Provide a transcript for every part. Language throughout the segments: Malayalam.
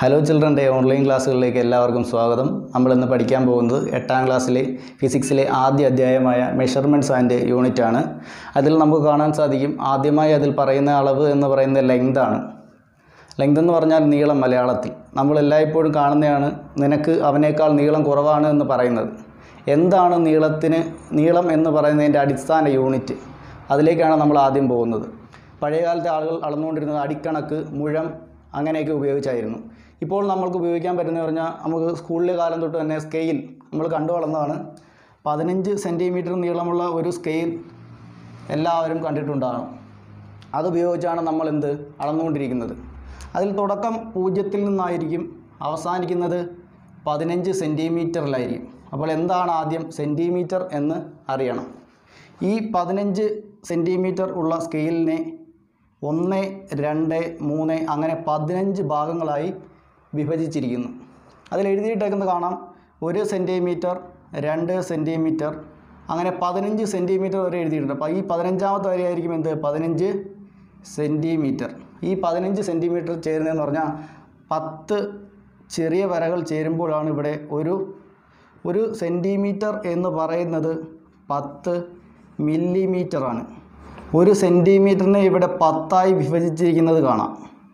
ഹലോ ചിൽഡ്രൻ ഡേ ഓൺലൈൻ ക്ലാസ്സുകളിലേക്ക് എല്ലാവർക്കും സ്വാഗതം നമ്മൾ ഇന്ന് പഠിക്കാൻ പോകുന്നത് എട്ടാം ക്ലാസ്സിലെ ഫിസിക്സിലെ ആദ്യ അധ്യായമായ മെഷർമെൻറ്റ്സ് ആൻഡ് യൂണിറ്റ് ആണ് അതിൽ നമുക്ക് കാണാൻ സാധിക്കും ആദ്യമായി അതിൽ പറയുന്ന അളവ് എന്ന് പറയുന്നത് ലെങ്ത് ആണ് ലെങ്ത് എന്ന് പറഞ്ഞാൽ നീളം മലയാളത്തിൽ നമ്മൾ എല്ലായ്പ്പോഴും കാണുന്നതാണ് നിനക്ക് അവനേക്കാൾ നീളം കുറവാണ് എന്ന് പറയുന്നത് എന്താണ് നീളത്തിന് നീളം എന്ന് പറയുന്നതിൻ്റെ അടിസ്ഥാന യൂണിറ്റ് അതിലേക്കാണ് നമ്മൾ ആദ്യം പോകുന്നത് പഴയകാലത്തെ ആളുകൾ അളന്നുകൊണ്ടിരുന്നത് അടിക്കണക്ക് മുഴം അങ്ങനെയൊക്കെ ഉപയോഗിച്ചായിരുന്നു ഇപ്പോൾ നമ്മൾക്ക് ഉപയോഗിക്കാൻ പറ്റുന്നത് പറഞ്ഞാൽ നമുക്ക് സ്കൂളിലെ കാലം തൊട്ട് തന്നെ സ്കെയിൽ നമ്മൾ കണ്ടു വളർന്നതാണ് പതിനഞ്ച് സെൻറ്റിമീറ്റർ നീളമുള്ള ഒരു സ്കെയിൽ എല്ലാവരും കണ്ടിട്ടുണ്ടാകും അതുപയോഗിച്ചാണ് നമ്മൾ എന്ത് അളന്നുകൊണ്ടിരിക്കുന്നത് അതിൽ തുടക്കം പൂജ്യത്തിൽ നിന്നായിരിക്കും അവസാനിക്കുന്നത് പതിനഞ്ച് സെൻറ്റിമീറ്ററിലായിരിക്കും അപ്പോൾ എന്താണ് ആദ്യം സെൻറ്റിമീറ്റർ എന്ന് അറിയണം ഈ പതിനഞ്ച് സെൻറ്റിമീറ്റർ ഉള്ള സ്കെയിലിനെ ഒന്ന് രണ്ട് മൂന്ന് അങ്ങനെ പതിനഞ്ച് ഭാഗങ്ങളായി വിഭജിച്ചിരിക്കുന്നു അതിൽ എഴുതിയിട്ടേക്കുന്നത് കാണാം ഒരു സെൻറ്റിമീറ്റർ രണ്ട് സെൻറ്റിമീറ്റർ അങ്ങനെ പതിനഞ്ച് സെൻറ്റിമീറ്റർ വരെ എഴുതിയിട്ടുണ്ട് അപ്പോൾ ഈ പതിനഞ്ചാമത്തെ വരെയായിരിക്കും എന്ത് പതിനഞ്ച് സെൻറ്റിമീറ്റർ ഈ പതിനഞ്ച് സെൻറ്റിമീറ്റർ ചേരുന്നതെന്ന് പറഞ്ഞാൽ പത്ത് ചെറിയ വരകൾ ചേരുമ്പോഴാണ് ഇവിടെ ഒരു ഒരു സെൻറ്റിമീറ്റർ എന്ന് പറയുന്നത് പത്ത് മില്ലിമീറ്ററാണ് ഒരു സെൻറ്റിമീറ്ററിനെ ഇവിടെ പത്തായി വിഭജിച്ചിരിക്കുന്നത് കാണാം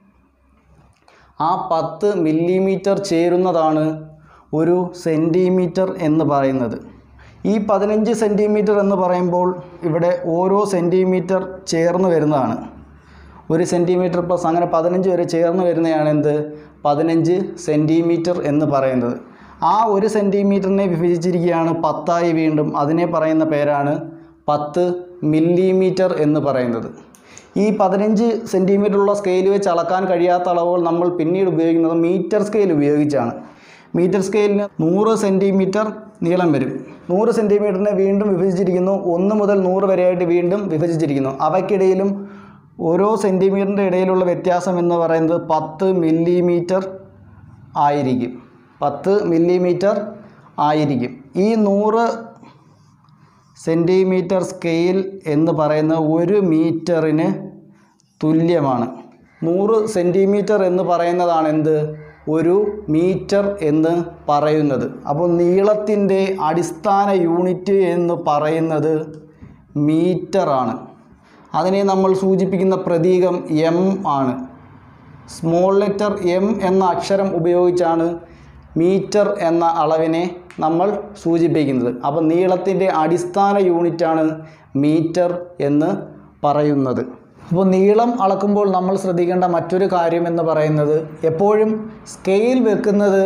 ആ പത്ത് മില്ലിമീറ്റർ ചേരുന്നതാണ് ഒരു സെൻറ്റിമീറ്റർ എന്ന് പറയുന്നത് ഈ പതിനഞ്ച് സെൻറ്റിമീറ്റർ എന്ന് പറയുമ്പോൾ ഇവിടെ ഓരോ സെൻറ്റിമീറ്റർ ചേർന്ന് വരുന്നതാണ് ഒരു സെൻറ്റിമീറ്റർ പ്ലസ് അങ്ങനെ പതിനഞ്ച് വരെ ചേർന്ന് വരുന്നതാണ് എന്ത് പതിനഞ്ച് സെൻറ്റിമീറ്റർ എന്ന് പറയുന്നത് ആ ഒരു സെൻറ്റിമീറ്ററിനെ വിഭജിച്ചിരിക്കുകയാണ് പത്തായി വീണ്ടും അതിനെ പറയുന്ന പേരാണ് പത്ത് മില്ലിമീറ്റർ എന്ന് പറയുന്നത് ഈ പതിനഞ്ച് സെൻറ്റിമീറ്ററുള്ള സ്കെയിൽ വെച്ച് അളക്കാൻ കഴിയാത്ത അളവുകൾ നമ്മൾ പിന്നീട് ഉപയോഗിക്കുന്നത് മീറ്റർ സ്കെയിൽ ഉപയോഗിച്ചാണ് മീറ്റർ സ്കെയിലിന് നൂറ് സെൻറ്റിമീറ്റർ നീളം വരും നൂറ് സെൻറ്റിമീറ്ററിനെ വീണ്ടും വിഭജിച്ചിരിക്കുന്നു ഒന്ന് മുതൽ നൂറ് വരെയായിട്ട് വീണ്ടും വിഭജിച്ചിരിക്കുന്നു അവയ്ക്കിടയിലും ഓരോ സെൻറ്റിമീറ്ററിൻ്റെ ഇടയിലുള്ള വ്യത്യാസം എന്ന് പറയുന്നത് പത്ത് മില്ലിമീറ്റർ ആയിരിക്കും പത്ത് മില്ലിമീറ്റർ ആയിരിക്കും ഈ നൂറ് സെൻറ്റിമീറ്റർ സ്കെയിൽ എന്ന് പറയുന്ന ഒരു മീറ്ററിന് തുല്യമാണ് നൂറ് സെൻറ്റിമീറ്റർ എന്ന് പറയുന്നതാണ് എന്ത് ഒരു മീറ്റർ എന്ന് പറയുന്നത് അപ്പോൾ നീളത്തിൻ്റെ അടിസ്ഥാന യൂണിറ്റ് എന്ന് പറയുന്നത് മീറ്ററാണ് അതിനെ നമ്മൾ സൂചിപ്പിക്കുന്ന പ്രതീകം എം ആണ് സ്മോൾ ലെറ്റർ എം എന്ന അക്ഷരം ഉപയോഗിച്ചാണ് മീറ്റർ എന്ന അളവിനെ നമ്മൾ സൂചിപ്പിക്കുന്നത് അപ്പോൾ നീളത്തിൻ്റെ അടിസ്ഥാന യൂണിറ്റാണ് മീറ്റർ എന്ന് പറയുന്നത് അപ്പോൾ നീളം അളക്കുമ്പോൾ നമ്മൾ ശ്രദ്ധിക്കേണ്ട മറ്റൊരു കാര്യം എന്ന് പറയുന്നത് എപ്പോഴും സ്കെയിൽ വെക്കുന്നത്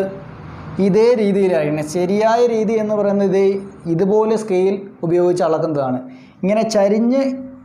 ഇതേ രീതിയിലായിരിക്കണം ശരിയായ രീതി എന്ന് പറയുന്നത് ഇതേ ഇതുപോലെ സ്കെയിൽ ഉപയോഗിച്ച് അളക്കുന്നതാണ് ഇങ്ങനെ ചരിഞ്ഞ്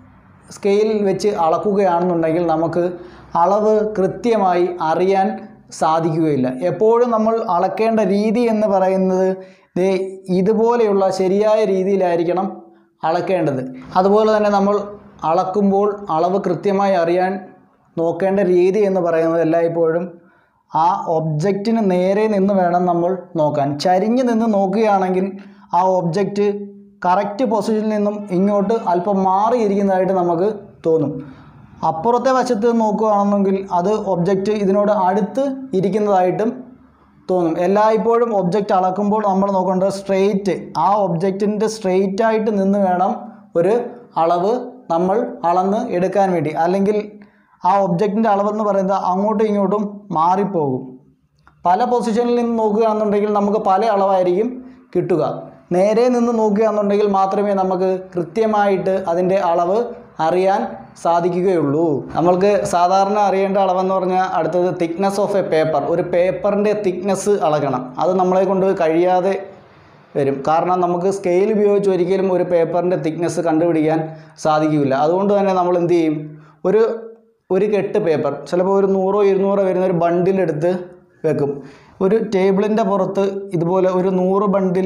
സ്കെയിൽ വെച്ച് അളക്കുകയാണെന്നുണ്ടെങ്കിൽ നമുക്ക് അളവ് കൃത്യമായി അറിയാൻ സാധിക്കുകയില്ല എപ്പോഴും നമ്മൾ അളക്കേണ്ട രീതി എന്ന് പറയുന്നത് ദേ ഇതുപോലെയുള്ള ശരിയായ രീതിയിലായിരിക്കണം അളക്കേണ്ടത് അതുപോലെ തന്നെ നമ്മൾ അളക്കുമ്പോൾ അളവ് കൃത്യമായി അറിയാൻ നോക്കേണ്ട രീതി എന്ന് പറയുന്നത് എല്ലായ്പ്പോഴും ആ ഒബ്ജക്റ്റിന് നേരെ നിന്ന് വേണം നമ്മൾ നോക്കാൻ ചരിഞ്ഞ് നിന്ന് നോക്കുകയാണെങ്കിൽ ആ ഒബ്ജക്റ്റ് കറക്റ്റ് പൊസിഷനിൽ നിന്നും ഇങ്ങോട്ട് അല്പം മാറിയിരിക്കുന്നതായിട്ട് നമുക്ക് തോന്നും അപ്പുറത്തെ വശത്ത് നോക്കുകയാണെന്നെങ്കിൽ അത് ഒബ്ജക്റ്റ് ഇതിനോട് അടുത്ത് ഇരിക്കുന്നതായിട്ടും തോന്നും എല്ലായ്പ്പോഴും ഒബ്ജക്റ്റ് അളക്കുമ്പോൾ നമ്മൾ നോക്കേണ്ടത് സ്ട്രെയിറ്റ് ആ ഒബ്ജക്റ്റിൻ്റെ സ്ട്രെയിറ്റ് ആയിട്ട് നിന്ന് വേണം ഒരു അളവ് നമ്മൾ അളന്ന് എടുക്കാൻ വേണ്ടി അല്ലെങ്കിൽ ആ ഒബ്ജക്റ്റിൻ്റെ അളവെന്ന് പറയുന്നത് അങ്ങോട്ടും ഇങ്ങോട്ടും മാറിപ്പോകും പല പൊസിഷനിൽ നിന്ന് നോക്കുകയാണെന്നുണ്ടെങ്കിൽ നമുക്ക് പല അളവായിരിക്കും കിട്ടുക നേരെ നിന്ന് നോക്കുകയാണെന്നുണ്ടെങ്കിൽ മാത്രമേ നമുക്ക് കൃത്യമായിട്ട് അതിൻ്റെ അളവ് അറിയാൻ സാധിക്കുകയുള്ളൂ നമ്മൾക്ക് സാധാരണ അറിയേണ്ട അളവെന്ന് പറഞ്ഞാൽ അടുത്തത് തിക്നെസ് ഓഫ് എ പേപ്പർ ഒരു പേപ്പറിൻ്റെ തിക്നെസ് അളക്കണം അത് നമ്മളെ കൊണ്ട് കഴിയാതെ വരും കാരണം നമുക്ക് സ്കെയിൽ ഉപയോഗിച്ച് ഒരിക്കലും ഒരു പേപ്പറിൻ്റെ തിക്നെസ് കണ്ടുപിടിക്കാൻ സാധിക്കില്ല അതുകൊണ്ട് തന്നെ നമ്മൾ എന്ത് ചെയ്യും ഒരു ഒരു കെട്ട് പേപ്പർ ചിലപ്പോൾ ഒരു നൂറോ ഇരുന്നൂറോ വരുന്ന ഒരു ബണ്ടിലെടുത്ത് വെക്കും ഒരു ടേബിളിൻ്റെ പുറത്ത് ഇതുപോലെ ഒരു നൂറ് ബണ്ടിൽ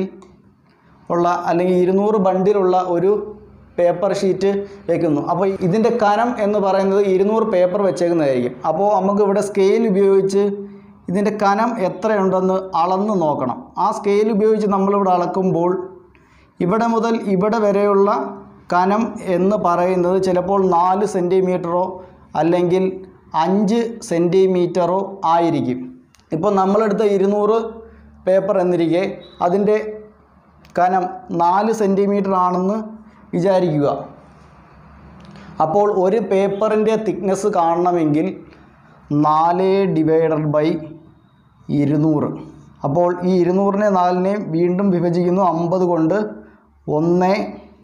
ഉള്ള അല്ലെങ്കിൽ ഇരുന്നൂറ് ബണ്ടിലുള്ള ഒരു പേപ്പർ ഷീറ്റ് വെക്കുന്നു അപ്പോൾ ഇതിൻ്റെ കനം എന്ന് പറയുന്നത് ഇരുന്നൂറ് പേപ്പർ വെച്ചേക്കുന്നതായിരിക്കും അപ്പോൾ നമുക്ക് ഇവിടെ സ്കെയിൽ ഉപയോഗിച്ച് ഇതിൻ്റെ കനം എത്രയുണ്ടെന്ന് അളന്ന് നോക്കണം ആ സ്കെയിൽ ഉപയോഗിച്ച് നമ്മളിവിടെ അളക്കുമ്പോൾ ഇവിടെ മുതൽ ഇവിടെ വരെയുള്ള കനം എന്ന് പറയുന്നത് ചിലപ്പോൾ നാല് സെൻറ്റിമീറ്ററോ അല്ലെങ്കിൽ അഞ്ച് സെൻറ്റിമീറ്ററോ ആയിരിക്കും ഇപ്പോൾ നമ്മളെടുത്ത ഇരുന്നൂറ് പേപ്പർ എന്നിരിക്കെ അതിൻ്റെ കനം നാല് സെൻറ്റിമീറ്റർ ആണെന്ന് വിചാരിക്കുക അപ്പോൾ ഒരു പേപ്പറിൻ്റെ തിക്നെസ് കാണണമെങ്കിൽ നാല് ഡിവൈഡഡ് ബൈ ഇരുന്നൂറ് അപ്പോൾ ഈ ഇരുന്നൂറിനെ നാലിനെ വീണ്ടും വിഭജിക്കുന്നു അമ്പത് കൊണ്ട് ഒന്ന്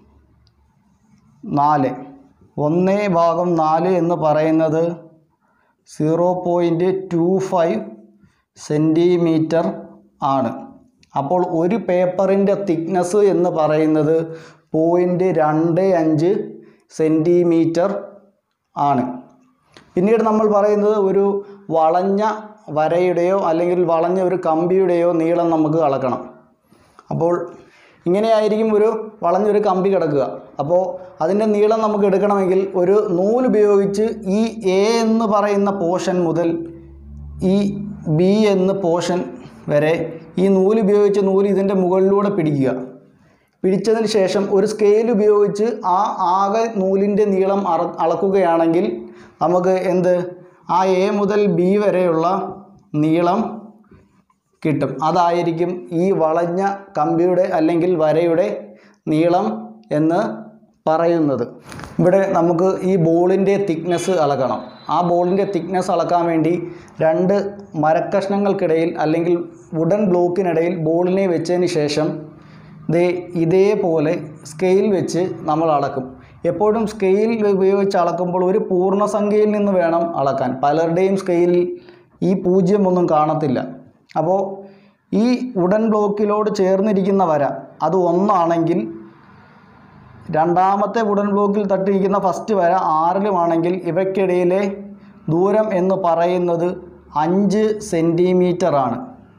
നാല് ഒന്ന് ഭാഗം നാല് എന്ന് പറയുന്നത് zero point two five centimetre ആണ് അപ്പോൾ ഒരു പേപ്പറിൻ്റെ തിക്നെസ് എന്ന് പറയുന്നത് പോയിൻറ്റ് രണ്ട് അഞ്ച് സെൻറ്റിമീറ്റർ ആണ് പിന്നീട് നമ്മൾ പറയുന്നത് ഒരു വളഞ്ഞ വരയുടെയോ അല്ലെങ്കിൽ വളഞ്ഞ ഒരു കമ്പിയുടെയോ നീളം നമുക്ക് അളക്കണം അപ്പോൾ ഇങ്ങനെയായിരിക്കും ഒരു വളഞ്ഞൊരു കമ്പി കിടക്കുക അപ്പോൾ അതിൻ്റെ നീളം നമുക്ക് എടുക്കണമെങ്കിൽ ഒരു നൂല് ഉപയോഗിച്ച് ഈ എ എന്ന് പറയുന്ന പോർഷൻ മുതൽ ഈ ബി എന്ന പോർഷൻ വരെ ഈ നൂല് ഉപയോഗിച്ച് നൂല് ഇതിൻ്റെ മുകളിലൂടെ പിടിക്കുക പിടിച്ചതിന് ശേഷം ഒരു സ്കെയിൽ ഉപയോഗിച്ച് ആ ആകെ നൂലിൻ്റെ നീളം അറ അളക്കുകയാണെങ്കിൽ നമുക്ക് എന്ത് ആ എ മുതൽ ബി വരെയുള്ള നീളം കിട്ടും അതായിരിക്കും ഈ വളഞ്ഞ കമ്പിയുടെ അല്ലെങ്കിൽ വരയുടെ നീളം എന്ന് പറയുന്നത് ഇവിടെ നമുക്ക് ഈ ബോളിൻ്റെ തിക്നെസ് അളക്കണം ആ ബോളിൻ്റെ തിക്നെസ് അളക്കാൻ വേണ്ടി രണ്ട് മരക്കഷ്ണങ്ങൾക്കിടയിൽ അല്ലെങ്കിൽ വുഡൻ ബ്ലോക്കിനിടയിൽ ബോളിനെ വെച്ചതിന് ശേഷം ദേ ഇതേപോലെ സ്കെയിൽ വെച്ച് നമ്മൾ അളക്കും എപ്പോഴും സ്കെയിൽ ഉപയോഗിച്ച് അളക്കുമ്പോൾ ഒരു പൂർണ്ണസംഖ്യയിൽ നിന്ന് വേണം അളക്കാൻ പലരുടെയും സ്കെയിലിൽ ഈ പൂജ്യം ഒന്നും കാണത്തില്ല അപ്പോൾ ഈ ഉടൻ ബ്ലോക്കിലോട് ചേർന്നിരിക്കുന്ന വര അത് ഒന്നാണെങ്കിൽ രണ്ടാമത്തെ വുഡൻ ബ്ലോക്കിൽ തട്ടിയിരിക്കുന്ന ഫസ്റ്റ് വര ആറിലുമാണെങ്കിൽ ഇവയ്ക്കിടയിലെ ദൂരം എന്ന് പറയുന്നത് അഞ്ച് സെൻറ്റിമീറ്റർ ആണ്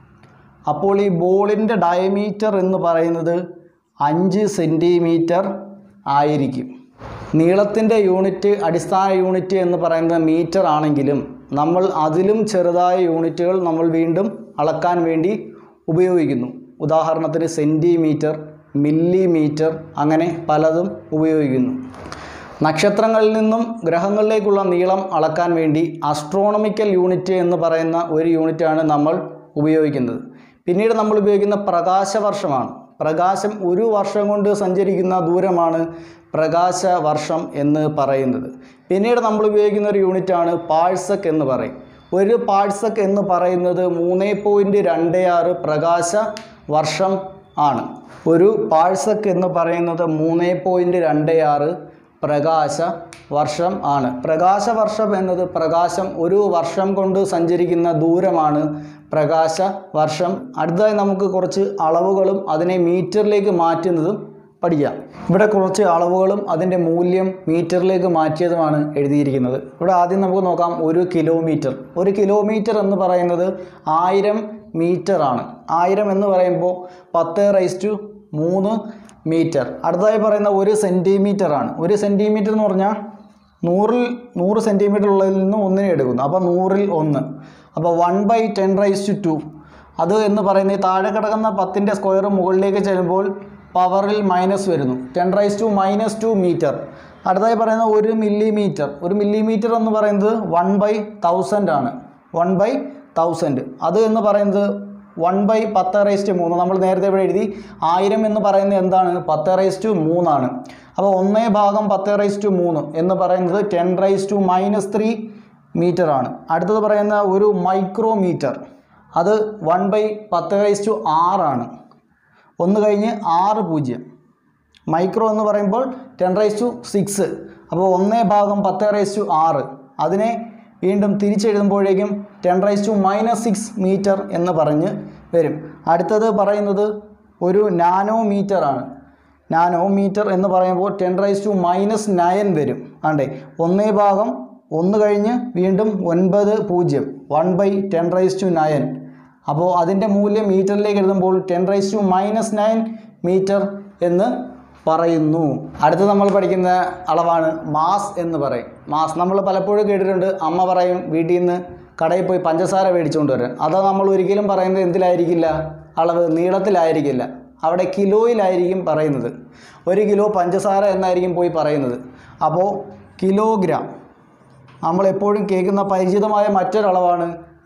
അപ്പോൾ ഈ ബോളിൻ്റെ ഡയമീറ്റർ എന്ന് പറയുന്നത് അഞ്ച് സെൻറ്റിമീറ്റർ ആയിരിക്കും നീളത്തിൻ്റെ യൂണിറ്റ് അടിസ്ഥാന യൂണിറ്റ് എന്ന് പറയുന്നത് മീറ്റർ ആണെങ്കിലും നമ്മൾ അതിലും ചെറുതായ യൂണിറ്റുകൾ നമ്മൾ വീണ്ടും അളക്കാൻ വേണ്ടി ഉപയോഗിക്കുന്നു ഉദാഹരണത്തിന് സെൻറ്റിമീറ്റർ മില്ലിമീറ്റർ അങ്ങനെ പലതും ഉപയോഗിക്കുന്നു നക്ഷത്രങ്ങളിൽ നിന്നും ഗ്രഹങ്ങളിലേക്കുള്ള നീളം അളക്കാൻ വേണ്ടി അസ്ട്രോണമിക്കൽ യൂണിറ്റ് എന്ന് പറയുന്ന ഒരു യൂണിറ്റാണ് നമ്മൾ ഉപയോഗിക്കുന്നത് പിന്നീട് നമ്മൾ ഉപയോഗിക്കുന്ന പ്രകാശവർഷമാണ് പ്രകാശം ഒരു വർഷം കൊണ്ട് സഞ്ചരിക്കുന്ന ദൂരമാണ് പ്രകാശ വർഷം എന്ന് പറയുന്നത് പിന്നീട് നമ്മൾ ഉപയോഗിക്കുന്ന ഒരു യൂണിറ്റാണ് പാഴ്സക് എന്ന് പറയും ഒരു പാഴ്സക് എന്ന് പറയുന്നത് മൂന്ന് പോയിൻറ്റ് രണ്ട് ആറ് പ്രകാശ വർഷം ആണ് ഒരു പാഴ്സക് എന്ന് പറയുന്നത് മൂന്ന് പോയിൻറ്റ് രണ്ട് ആറ് പ്രകാശ വർഷം ആണ് പ്രകാശ വർഷം എന്നത് പ്രകാശം ഒരു വർഷം കൊണ്ട് സഞ്ചരിക്കുന്ന ദൂരമാണ് പ്രകാശ വർഷം അടുത്തതായി നമുക്ക് കുറച്ച് അളവുകളും അതിനെ മീറ്ററിലേക്ക് മാറ്റുന്നതും പഠിക്കാം ഇവിടെ കുറച്ച് അളവുകളും അതിൻ്റെ മൂല്യം മീറ്ററിലേക്ക് മാറ്റിയതുമാണ് എഴുതിയിരിക്കുന്നത് ഇവിടെ ആദ്യം നമുക്ക് നോക്കാം ഒരു കിലോമീറ്റർ ഒരു കിലോമീറ്റർ എന്ന് പറയുന്നത് ആയിരം മീറ്റർ ആണ് ആയിരം എന്ന് പറയുമ്പോൾ പത്ത് റൈസ് ടു മൂന്ന് മീറ്റർ അടുത്തതായി പറയുന്ന ഒരു സെൻറ്റിമീറ്റർ ആണ് ഒരു സെൻറ്റിമീറ്റർ എന്ന് പറഞ്ഞാൽ നൂറിൽ നൂറ് സെൻറ്റിമീറ്റർ ഉള്ളതിൽ നിന്ന് ഒന്നിനെ എടുക്കുന്നു അപ്പോൾ നൂറിൽ ഒന്ന് അപ്പോൾ one by ten raise to two അത് എന്ന് പറയുന്നത് ഈ താഴെ കിടക്കുന്ന പത്തിൻ്റെ സ്ക്വയർ മുകളിലേക്ക് ചെല്ലുമ്പോൾ പവറിൽ മൈനസ് വരുന്നു ten raise to minus two metre അടുത്തായി പറയുന്ന ഒരു മില്ലിമീറ്റർ ഒരു മില്ലിമീറ്റർ എന്ന് പറയുന്നത് വൺ ബൈ തൗസൻഡ് ആണ് വൺ ബൈ തൗസൻഡ് അത് എന്ന് പറയുന്നത് വൺ ബൈ പത്ത് റൈസ്റ്റ് മൂന്ന് നമ്മൾ നേരത്തെ ഇവിടെ എഴുതി ആയിരം എന്ന് പറയുന്നത് എന്താണ് പത്ത് റൈസ് ടു മൂന്നാണ് അപ്പോൾ ഒന്നേ ഭാഗം പത്ത് റൈസ് ടു മൂന്ന് എന്ന് പറയുന്നത് ten raise to minus three metre ആണ് അടുത്തത് പറയുന്ന ഒരു മൈക്രോമീറ്റർ അത് വൺ ബൈ പത്ത് റൈസ് ടു ആറാണ് ഒന്ന് കഴിഞ്ഞ് ആറ് പൂജ്യം മൈക്രോ എന്ന് പറയുമ്പോൾ ടെൻ റൈസ് ടു സിക്സ് അപ്പോൾ ഒന്നേ ഭാഗം പത്ത് റൈസ് ടു ആറ് അതിനെ വീണ്ടും തിരിച്ചെഴുതുമ്പോഴേക്കും ten raise to minus six metre എന്ന് പറഞ്ഞ് വരും അടുത്തത് പറയുന്നത് ഒരു നാനോമീറ്റർ ആണ് നാനോമീറ്റർ എന്ന് പറയുമ്പോൾ ten raise to minus nine വരും ആണ്ടേ ഒന്നേ ഭാഗം ഒന്ന് കഴിഞ്ഞ് വീണ്ടും ഒൻപത് പൂജ്യം one by ten raise to nine അപ്പോൾ അതിൻ്റെ മൂല്യം മീറ്ററിലേക്ക് എഴുതുമ്പോൾ ten raise to minus nine metre എന്ന് പറയുന്നു അടുത്ത് നമ്മൾ പഠിക്കുന്ന അളവാണ് മാസ് എന്ന് പറയും മാസ് നമ്മൾ പലപ്പോഴും കേട്ടിട്ടുണ്ട് അമ്മ പറയും വീട്ടിൽ നിന്ന് കടയിൽ പോയി പഞ്ചസാര മേടിച്ചുകൊണ്ട് വരാൻ അത് നമ്മൾ ഒരിക്കലും പറയുന്നത് എന്തിലായിരിക്കില്ല അളവ് നീളത്തിലായിരിക്കില്ല അവിടെ കിലോയിലായിരിക്കും പറയുന്നത് ഒരു കിലോ പഞ്ചസാര എന്നായിരിക്കും പോയി പറയുന്നത് അപ്പോൾ കിലോഗ്രാം നമ്മൾ എപ്പോഴും കേൾക്കുന്ന പരിചിതമായ മറ്റൊരളവാണ്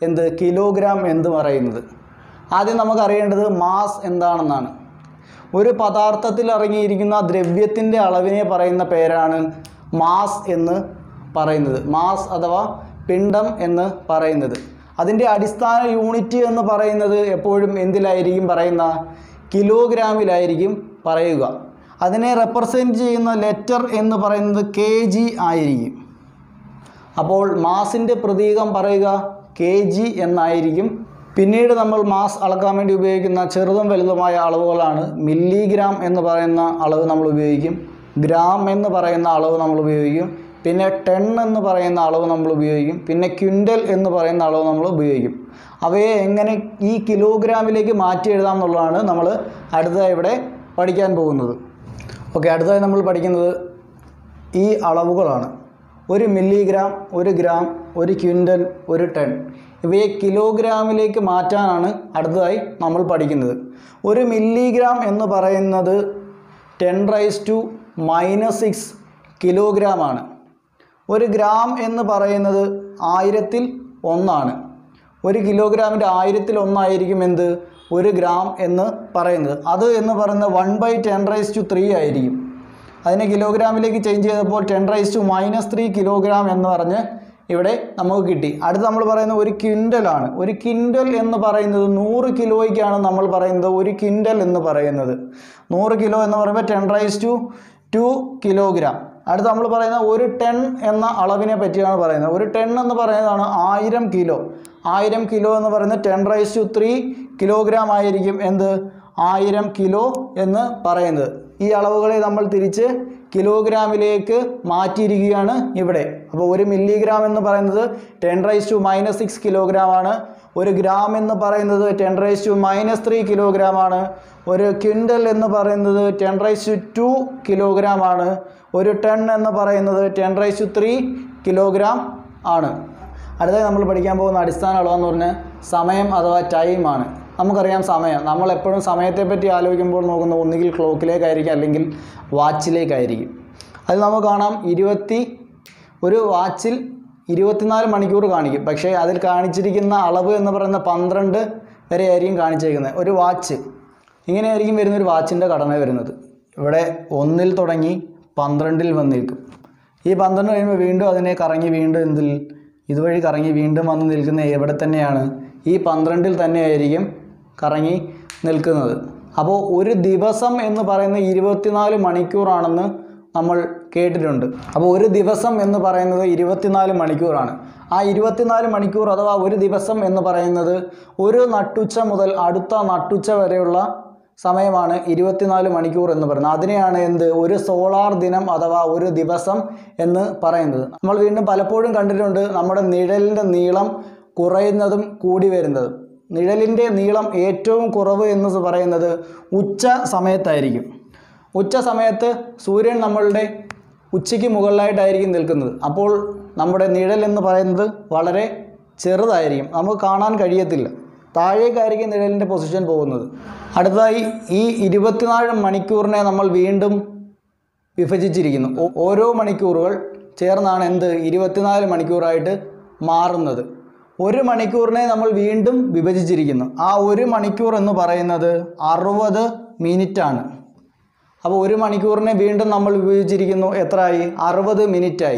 എന്ത് കിലോഗ്രാം എന്ന് പറയുന്നത് ആദ്യം നമുക്ക് അറിയേണ്ടത് മാസ് എന്താണെന്നാണ് ഒരു പദാർത്ഥത്തിൽ അടങ്ങിയിരിക്കുന്ന ദ്രവ്യത്തിൻ്റെ അളവിനെ പറയുന്ന പേരാണ് മാസ് എന്ന് പറയുന്നത് മാസ് അഥവാ പിണ്ഡം എന്ന് പറയുന്നത് അതിൻ്റെ അടിസ്ഥാന യൂണിറ്റ് എന്ന് പറയുന്നത് എപ്പോഴും എന്തിലായിരിക്കും പറയുന്ന കിലോഗ്രാമിലായിരിക്കും പറയുക അതിനെ റെപ്രസെൻറ്റ് ചെയ്യുന്ന ലെറ്റർ എന്ന് പറയുന്നത് കെ ജി ആയിരിക്കും അപ്പോൾ മാസിൻ്റെ പ്രതീകം പറയുക കെ ജി എന്നായിരിക്കും പിന്നീട് നമ്മൾ മാസ് അളക്കാൻ വേണ്ടി ഉപയോഗിക്കുന്ന ചെറുതും വലുതുമായ അളവുകളാണ് മില്ലിഗ്രാം എന്ന് പറയുന്ന അളവ് നമ്മൾ ഉപയോഗിക്കും ഗ്രാം എന്ന് പറയുന്ന അളവ് നമ്മൾ ഉപയോഗിക്കും പിന്നെ ടെൺ എന്ന് പറയുന്ന അളവ് നമ്മൾ ഉപയോഗിക്കും പിന്നെ ക്വിൻ്റൽ എന്ന് പറയുന്ന അളവ് നമ്മൾ ഉപയോഗിക്കും അവയെ എങ്ങനെ ഈ കിലോഗ്രാമിലേക്ക് മാറ്റി എഴുതാം എന്നുള്ളതാണ് നമ്മൾ അടുത്തതായി ഇവിടെ പഠിക്കാൻ പോകുന്നത് ഓക്കെ അടുത്തതായി നമ്മൾ പഠിക്കുന്നത് ഈ അളവുകളാണ് ഒരു മില്ലിഗ്രാം ഒരു ഗ്രാം ഒരു ക്വിൻ്റൽ ഒരു ടൺ ഇവയെ കിലോഗ്രാമിലേക്ക് മാറ്റാനാണ് അടുത്തതായി നമ്മൾ പഠിക്കുന്നത് ഒരു മില്ലിഗ്രാം എന്ന് പറയുന്നത് ten raise to minus six കിലോഗ്രാമാണ് ഒരു ഗ്രാം എന്ന് പറയുന്നത് ആയിരത്തിൽ ഒന്നാണ് ഒരു കിലോഗ്രാമിൻ്റെ ആയിരത്തിൽ ഒന്നായിരിക്കും എന്ത് ഒരു ഗ്രാം എന്ന് പറയുന്നത് അത് എന്ന് പറയുന്നത് one by ten raise to three ആയിരിക്കും അതിനെ കിലോഗ്രാമിലേക്ക് ചേഞ്ച് ചെയ്തപ്പോൾ ten raise to minus three kilogram എന്ന് പറഞ്ഞ് ഇവിടെ നമുക്ക് കിട്ടി അടുത്ത് നമ്മൾ പറയുന്നത് ഒരു ക്വിൻ്റലാണ് ഒരു ക്വിൻ്റൽ എന്ന് പറയുന്നത് നൂറ് കിലോയ്ക്കാണ് നമ്മൾ പറയുന്നത് ഒരു ക്വിൻ്റൽ എന്ന് പറയുന്നത് നൂറ് കിലോ എന്ന് പറയുമ്പോൾ ten raise to two kilogram അടുത്ത് നമ്മൾ പറയുന്നത് ഒരു ടെൻ എന്ന അളവിനെ പറ്റിയാണ് പറയുന്നത് ഒരു ടെൻ എന്ന് പറയുന്നതാണ് ആയിരം കിലോ ആയിരം കിലോ എന്ന് പറയുന്നത് ten raise to three kilogram ആയിരിക്കും എന്ത് ആയിരം കിലോ എന്ന് പറയുന്നത് ഈ അളവുകളെ നമ്മൾ തിരിച്ച് കിലോഗ്രാമിലേക്ക് മാറ്റിയിരിക്കുകയാണ് ഇവിടെ അപ്പോൾ ഒരു മില്ലിഗ്രാം എന്ന് പറയുന്നത് ten raise to minus six kilogram ആണ് ഒരു ഗ്രാം എന്ന് പറയുന്നത് ten raise to minus three kilogram ആണ് ഒരു ക്വിൻ്റൽ എന്ന് പറയുന്നത് ten raise to two kilogram ആണ് ഒരു ടൺ എന്ന് പറയുന്നത് ten raise to three kilogram ആണ് അടുത്തതായി നമ്മൾ പഠിക്കാൻ പോകുന്ന അടിസ്ഥാന അളവെന്ന് പറഞ്ഞാൽ സമയം അഥവാ ടൈമാണ് നമുക്കറിയാം സമയം നമ്മൾ എപ്പോഴും സമയത്തെപ്പറ്റി ആലോചിക്കുമ്പോൾ നോക്കുന്നത് ഒന്നുകിൽ ക്ലോക്കിലേക്കായിരിക്കും അല്ലെങ്കിൽ വാച്ചിലേക്കായിരിക്കും അത് നമുക്ക് കാണാം ഇരുപത്തി ഒരു വാച്ചിൽ ഇരുപത്തിനാല് മണിക്കൂർ കാണിക്കും പക്ഷേ അതിൽ കാണിച്ചിരിക്കുന്ന അളവ് എന്ന് പറയുന്ന പന്ത്രണ്ട് വരെ ആയിരിക്കും കാണിച്ചിരിക്കുന്നത് ഒരു വാച്ച് ഇങ്ങനെയായിരിക്കും വരുന്ന ഒരു വാച്ചിൻ്റെ ഘടന വരുന്നത് ഇവിടെ ഒന്നിൽ തുടങ്ങി പന്ത്രണ്ടിൽ വന്ന് നിൽക്കും ഈ പന്ത്രണ്ട് കഴിയുമ്പോൾ വീണ്ടും അതിനെ കറങ്ങി വീണ്ടും എന്തിൽ ഇതുവഴി കറങ്ങി വീണ്ടും വന്ന് നിൽക്കുന്ന എവിടെ തന്നെയാണ് ഈ പന്ത്രണ്ടിൽ തന്നെയായിരിക്കും കറങ്ങി നിൽക്കുന്നത് അപ്പോൾ ഒരു ദിവസം എന്ന് പറയുന്ന ഇരുപത്തിനാല് മണിക്കൂറാണെന്ന് നമ്മൾ കേട്ടിട്ടുണ്ട് അപ്പോൾ ഒരു ദിവസം എന്ന് പറയുന്നത് ഇരുപത്തിനാല് മണിക്കൂറാണ് ആ ഇരുപത്തിനാല് മണിക്കൂർ അഥവാ ഒരു ദിവസം എന്ന് പറയുന്നത് ഒരു നട്ടുച്ച മുതൽ അടുത്ത നട്ടുച്ച വരെയുള്ള സമയമാണ് ഇരുപത്തിനാല് മണിക്കൂർ എന്ന് പറയുന്നത് അതിനെയാണ് എന്ത് ഒരു സോളാർ ദിനം അഥവാ ഒരു ദിവസം എന്ന് പറയുന്നത് നമ്മൾ വീണ്ടും പലപ്പോഴും കണ്ടിട്ടുണ്ട് നമ്മുടെ നിഴലിൻ്റെ നീളം കുറയുന്നതും കൂടി വരുന്നതും നിഴലിൻ്റെ നീളം ഏറ്റവും കുറവ് എന്ന് പറയുന്നത് ഉച്ച സമയത്തായിരിക്കും ഉച്ച സമയത്ത് സൂര്യൻ നമ്മളുടെ ഉച്ചയ്ക്ക് മുകളിലായിട്ടായിരിക്കും നിൽക്കുന്നത് അപ്പോൾ നമ്മുടെ നിഴൽ എന്ന് പറയുന്നത് വളരെ ചെറുതായിരിക്കും നമുക്ക് കാണാൻ കഴിയത്തില്ല താഴേക്കായിരിക്കും നിഴലിൻ്റെ പൊസിഷൻ പോകുന്നത് അടുത്തതായി ഈ ഇരുപത്തിനാല് മണിക്കൂറിനെ നമ്മൾ വീണ്ടും വിഭജിച്ചിരിക്കുന്നു ഓ- ഓരോ മണിക്കൂറുകൾ ചേർന്നാണ് എന്ത് ഇരുപത്തിനാല് മണിക്കൂറായിട്ട് മാറുന്നത് ഒരു മണിക്കൂറിനെ നമ്മൾ വീണ്ടും വിഭജിച്ചിരിക്കുന്നു ആ ഒരു മണിക്കൂർ എന്ന് പറയുന്നത് അറുപത് മിനിറ്റാണ് അപ്പോൾ ഒരു മണിക്കൂറിനെ വീണ്ടും നമ്മൾ വിഭജിച്ചിരിക്കുന്നു എത്രയായി അറുപത് മിനിറ്റായി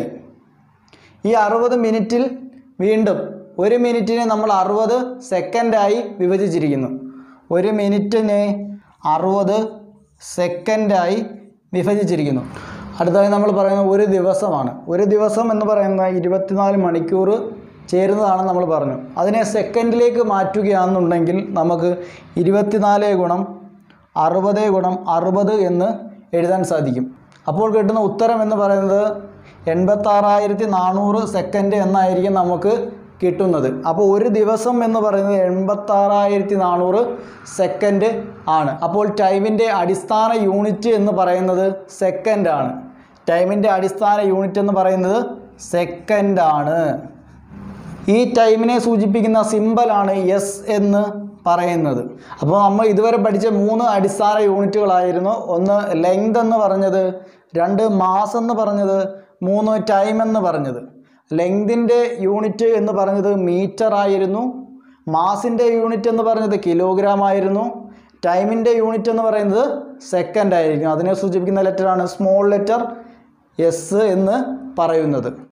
ഈ അറുപത് മിനിറ്റിൽ വീണ്ടും ഒരു മിനിറ്റിനെ നമ്മൾ അറുപത് സെക്കൻഡായി വിഭജിച്ചിരിക്കുന്നു ഒരു മിനിറ്റിനെ അറുപത് സെക്കൻഡായി വിഭജിച്ചിരിക്കുന്നു അടുത്തതായി നമ്മൾ പറയുന്നത് ഒരു ദിവസമാണ് ഒരു ദിവസം എന്ന് പറയുന്ന ഇരുപത്തിനാല് മണിക്കൂർ ചേരുന്നതാണെന്ന് നമ്മൾ പറഞ്ഞു അതിനെ സെക്കൻഡിലേക്ക് മാറ്റുകയാണെന്നുണ്ടെങ്കിൽ നമുക്ക് ഇരുപത്തിനാല് ഗുണം അറുപത് ഗുണം അറുപത് എന്ന് എഴുതാൻ സാധിക്കും അപ്പോൾ കിട്ടുന്ന ഉത്തരം എന്ന് പറയുന്നത് എൺപത്താറായിരത്തി നാനൂറ് സെക്കൻഡ് എന്നായിരിക്കും നമുക്ക് കിട്ടുന്നത് അപ്പോൾ ഒരു ദിവസം എന്ന് പറയുന്നത് എൺപത്താറായിരത്തി നാനൂറ് സെക്കൻഡ് ആണ് അപ്പോൾ ടൈമിൻ്റെ അടിസ്ഥാന യൂണിറ്റ് എന്ന് പറയുന്നത് സെക്കൻഡാണ് ടൈമിൻ്റെ അടിസ്ഥാന യൂണിറ്റ് എന്ന് പറയുന്നത് സെക്കൻഡാണ് ഈ ടൈമിനെ സൂചിപ്പിക്കുന്ന സിമ്പലാണ് എസ് എന്ന് പറയുന്നത് അപ്പോൾ നമ്മൾ ഇതുവരെ പഠിച്ച മൂന്ന് അടിസ്ഥാന യൂണിറ്റുകളായിരുന്നു ഒന്ന് ലെങ്ത് എന്ന് പറഞ്ഞത് രണ്ട് മാസ് എന്ന് പറഞ്ഞത് മൂന്ന് ടൈം എന്ന് പറഞ്ഞത് ലെങ്തിൻ്റെ യൂണിറ്റ് എന്ന് പറഞ്ഞത് മീറ്റർ ആയിരുന്നു മാസിൻ്റെ യൂണിറ്റ് എന്ന് പറഞ്ഞത് കിലോഗ്രാം ആയിരുന്നു ടൈമിൻ്റെ യൂണിറ്റ് എന്ന് പറയുന്നത് സെക്കൻഡ് ആയിരിക്കും അതിനെ സൂചിപ്പിക്കുന്ന ലെറ്ററാണ് സ്മോൾ ലെറ്റർ എസ് എന്ന് പറയുന്നത്